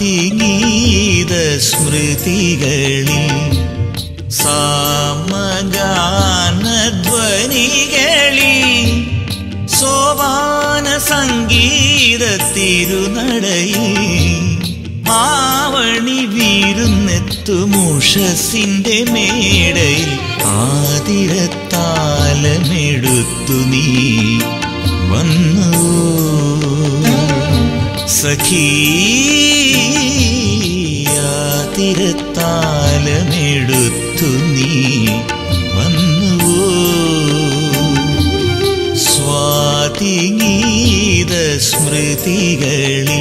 സ്വാതിഗീത സ്മൃതികളിൽ സാമഗാനധ്വനികളിൽ സോപാന സംഗീത തിരുനടയിൽ ആവണി വീരുന്നെത്തുമുഷസിന്റെ മേടയിൽ ആതിരത്താലമെടുത്തു നീ വന്നു സഖീ ആതിരത്താലമെടുത്തു നീ വന്നുവോ സ്വാതിഗീത സ്മൃതികളിൽ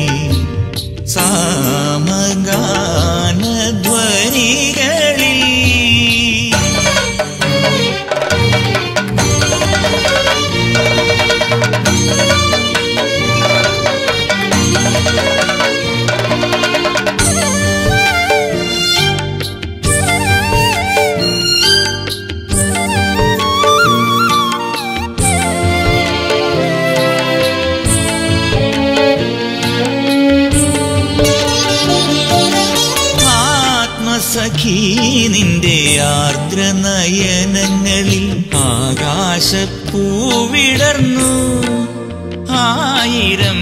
സാമഗാനധ്വനികളിൽ ആത്മസഖി നിന്റെ ആർദ്രനയനങ്ങളിൽ ആകാശപ്പൂവിടർന്നു ആയിരം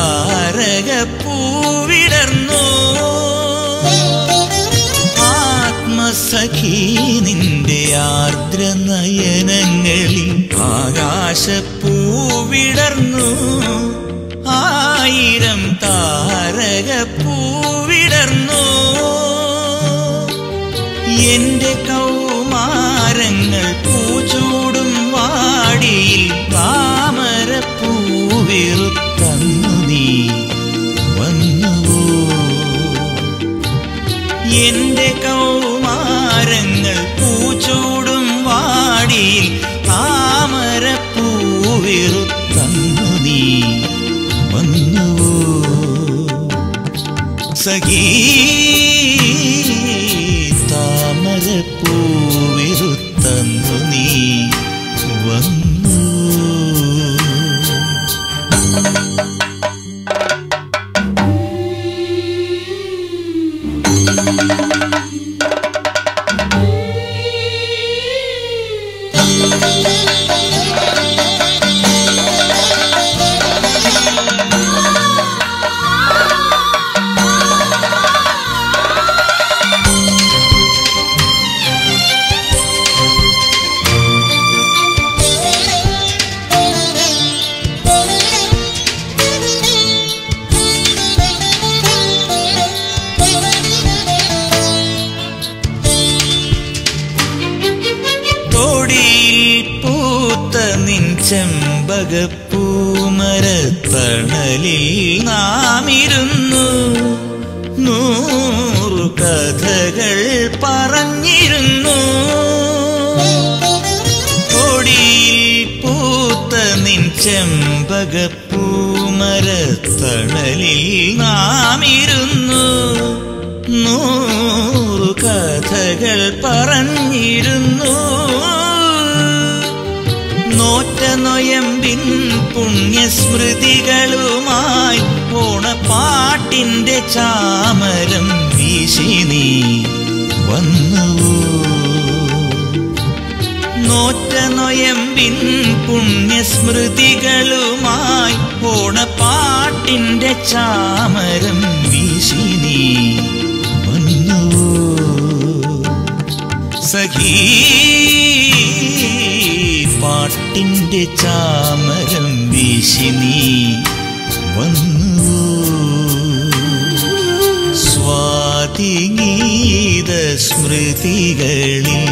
താരകപ്പൂവിടർന്നു ആത്മസഖി നിന്റെ ആർദ്രനയനങ്ങളിൽ ആകാശപ്പൂവിടർന്നു ആയിരം താരകപ്പൂവിടർന്നു എന്റെ കൗമാരങ്ങൾ പൂച്ചൂടും വാടിയിൽ താമരപ്പൂവിറുത്തന്നു നീ വന്നുവോ എന്റെ കൗമാരങ്ങൾ പൂച്ചൂടും വാടിയിൽ താമരപ്പൂവിറുത്തന്നു നീ വന്നുവോ സഖീ താമരപ്പൂവിരുത്തന്നു നീ വന്നു തൊടിയിൽ പൂത്ത നിൻ ചെമ്പകപ്പൂമരത്തണലിൽ നാം ഇരുന്നു നൂറു കഥകൾ പറഞ്ഞിരുന്നു തൊടിയിൽ പൂത്ത നിൻ ചെമ്പകപ്പൂമരത്തണലിൽ നാം ഇരുന്നു നൂറു കഥകൾ പറഞ്ഞിരുന്നു നോറ്റ നൊയമ്പിൻ പുണ്യസ്മൃതികളുമായി ഓണപ്പാട്ടിന്റെ ചാമരം വീശി നീ വന്നുവോ നോറ്റ നൊയമ്പിൻ പുണ്യസ്മൃതികളുമായി ഓണപ്പാട്ടിന്റെ ചാമരം വീശി നീ വന്നുവോ സഖീ പാട്ടിന്റെ ചാമരം വീശി നീ വന്നു സ്വാതിഗീത സ്മൃതികളിൽ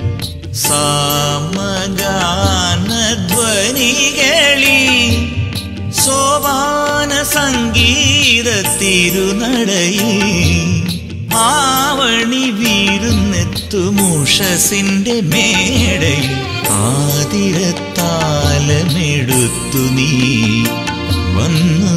സാമഗാനധ്വനികളിൽ സോപാന സംഗീത തിരുനടയിൽ ആവണി വീരുന്നെത്തുമുഷസിന്റെ മേടയിൽ ആതിരത്താലമെടുത്തു നീ വന്നു